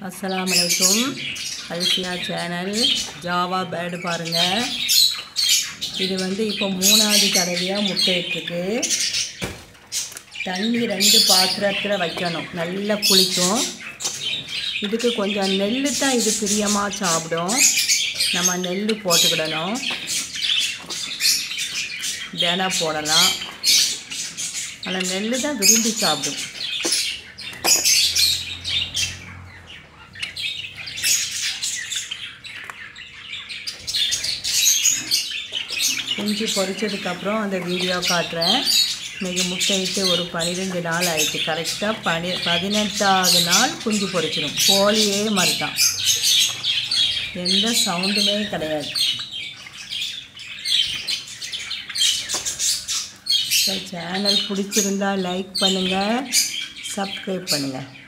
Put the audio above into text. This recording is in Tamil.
அஸ்ஸலாமு அலைக்கும் அல்சியா சேனல் ஜாவா பேர்டு பாருங்கள் இது வந்து இப்போ மூணாவது தடவையாக முட்டையிட்டுருக்கு தண்ணி ரெண்டு பாத்திரத்தில் வைக்கணும் நல்லா குளிக்கும் இதுக்கு கொஞ்சம் நெல் தான் இது பிரியமாக சாப்பிடும் நம்ம நெல் போட்டுக்கிடணும் தினம் போடலாம் ஆனால் நெல் தான் விரும்பி சாப்பிடும் குஞ்சு பொரிச்சதுக்கப்புறம் அந்த வீடியோ காட்டுறேன் இன்றைக்கி முட்டையிட்டு ஒரு பன்னிரெண்டு நாள் ஆயிடுச்சு கரெக்டாக பனி பதினெட்டாவது நாள் குஞ்சு பொரிச்சிடும் கோழியே மாதிரி தான் எந்த சவுண்டுமே கிடையாது சேனல் பிடிச்சிருந்தா லைக் பண்ணுங்கள் சப்ஸ்கிரைப் பண்ணுங்கள்